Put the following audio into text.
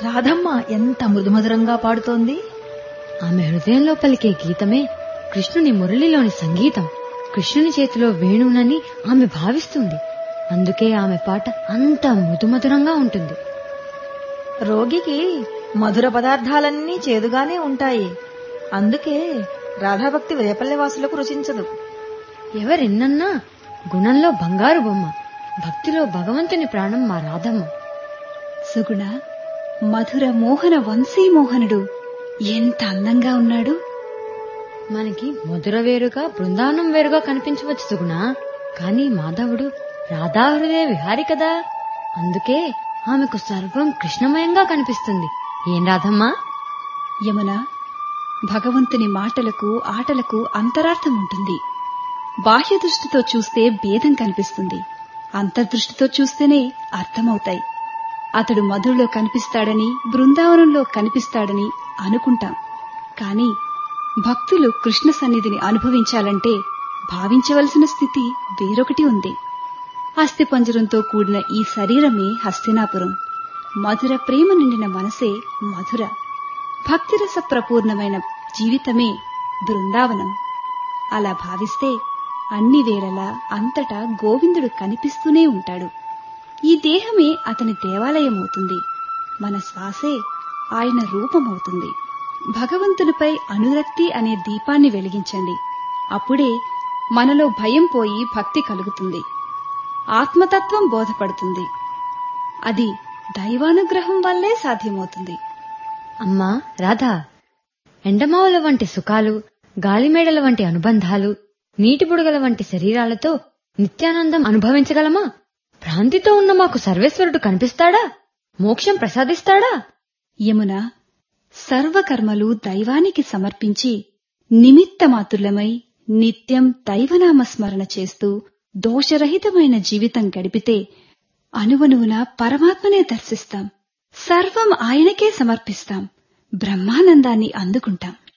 రాధమ్మ ఎంత మృదుమధురంగా పాడుతోంది ఆమె హృదయంలో పలికే గీతమే కృష్ణుని మురళిలోని సంగీతం కృష్ణుని చేతిలో వేణువునని ఆమె భావిస్తుంది అందుకే ఆమె పాట అంత మృదుమధురంగా ఉంటుంది రోగికి మధుర పదార్థాలన్నీ చేదుగానే ఉంటాయి అందుకే రాధాభక్తి రేపల్లె వాసులకు రుచించదు ఎవరెన్నన్నా గుణంలో బంగారు బొమ్మ భక్తిలో భగవంతుని ప్రాణం మా రాధమ్మ సుగుణ మధుర మోహన వంశీ మోహనుడు ఎంత అందంగా ఉన్నాడు మనకి మధుర వేరుగా బృందావనం వేరుగా కనిపించవచ్చు సుగుణ కాని మాధవుడు రాధా హృదయ విహారి కదా అందుకే ఆమెకు సర్వం కృష్ణమయంగా కనిపిస్తుంది ఏం రాధమ్మా యమున భగవంతుని మాటలకు ఆటలకు అంతరార్థం ఉంటుంది బాహ్య దృష్టితో చూస్తే భేదం కనిపిస్తుంది అంతర్దృష్టితో చూస్తేనే అర్థమవుతాయి అతడు మధురలో కనిపిస్తాడని బృందావనంలో కనిపిస్తాడని అనుకుంటాం కాని భక్తులు కృష్ణ సన్నిధిని అనుభవించాలంటే భావించవలసిన స్థితి వేరొకటి ఉంది అస్థిపంజరంతో కూడిన ఈ శరీరమే హస్తినాపురం మధుర ప్రేమ నిండిన మనసే మధుర భక్తిరస ప్రపూర్ణమైన జీవితమే బృందావనం అలా భావిస్తే అన్ని వేళలా అంతటా గోవిందుడు కనిపిస్తూనే ఉంటాడు ఈ దేహమే అతని దేవాలయమవుతుంది మన శ్వాసే ఆయన రూపమవుతుంది భగవంతునిపై అనురక్తి అనే దీపాన్ని వెలిగించండి అప్పుడే మనలో భయం పోయి భక్తి కలుగుతుంది ఆత్మతత్వం బోధపడుతుంది అది దైవానుగ్రహం వల్లే సాధ్యమవుతుంది అమ్మా రాధా ఎండమావుల వంటి సుఖాలు గాలిమేడల వంటి అనుబంధాలు నీటి బుడగల వంటి శరీరాలతో నిత్యానందం అనుభవించగలమా భ్రాంతితో ఉన్న మాకు సర్వేశ్వరుడు కనిపిస్తాడా మోక్షం ప్రసాదిస్తాడా యమున సర్వకర్మలు దైవానికి సమర్పించి నిమిత్తమాతులమై నిత్యం దైవనామ స్మరణ చేస్తూ దోషరహితమైన జీవితం గడిపితే అనువనువున పరమాత్మనే దర్శిస్తాం సర్వం ఆయనకే సమర్పిస్తాం బ్రహ్మానందాన్ని అందుకుంటాం